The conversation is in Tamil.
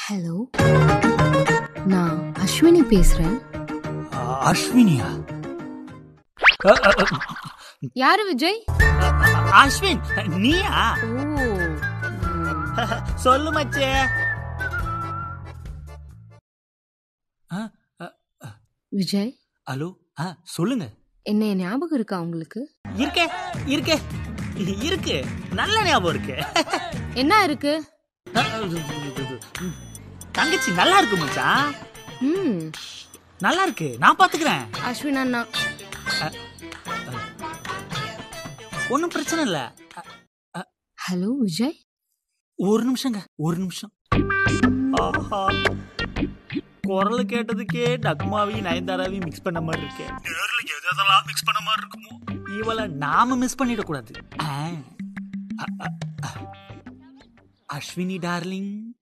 ஹலோ நான் அஸ்வினி பேசுறேன் அ- அஸ்வினியா அ, அ, அ, யாரு விஜய் அஸ்வின் நீயா ஓ ம். சொல்லு மச்சே ஆ, அ, விஜய் ஹலோ ஆ சொல்லுங்க என்ன ஞாபகம் இருக்கா உங்களுக்கு இருக்கே இருக்கே இருக்கு நல்ல ஞாபகம் இருக்கு என்ன இருக்கு தங்கச்சி நல்லா இருக்கு மச்சான் ம் நல்லா இருக்கு நான் பாத்துக்கிறேன் அஸ்வின் அண்ணா ஒன்றும் பிரச்சனை இல்ல ஹலோ விஜய் ஒரு நிமிஷங்க ஒரு நிமிஷம் ஆஹா குரல் கேட்டதுக்கே நக்மாவையும் நயன்தாராவையும் மிக்ஸ் பண்ண மாதிரி இருக்கே நேர்ல எது எதெல்லாம் மிக்ஸ் பண்ண மாதிரி இருக்குமோ இவளை நாம மிஸ் பண்ணிடக்கூடாது ஆ. அ, அ, அ. அஸ்வினி டார்லிங்